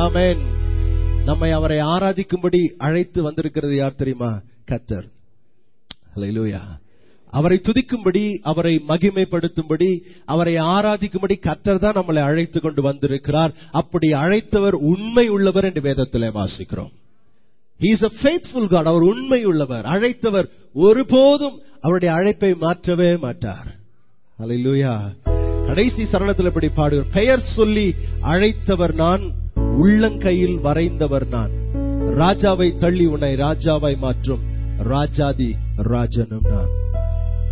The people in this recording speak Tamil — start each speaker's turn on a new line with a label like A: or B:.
A: ஆமென் நம்மை அவரை ஆராதிக்கும்படி அழைத்து வந்திருக்கிறது யார் தெரியுமா கத்தர் ஹalleluya அவரை துதிக்கும்படி அவரை மகிமைப்படுத்தும்படி அவரை ஆராதிக்கும்படி கத்தர் தான் நம்மளை அழைத்து கொண்டு வந்திருக்கிறார் அப்படி அழைத்தவர் உண்மை உள்ளவர் என்று வேதத்திலே வாசிக்கிறோம் He is a faithful God. அவர் உண்மை உள்ளவர் அழைத்தவர் ஒருபோதும் அவருடைய அழைப்பை மாற்றவே மாட்டார் அல்லேலூயா கடைசி சரணத்தில் இப்படி பாடுகிறார் பெயர் சொல்லி அழைத்தவர் நான் உள்ளங்கையில் வரைந்தவர் நான் ராஜாவை தள்ளி உன்னை ராஜாவாய் மாற்றும் ராஜாதி ராஜனும் நான்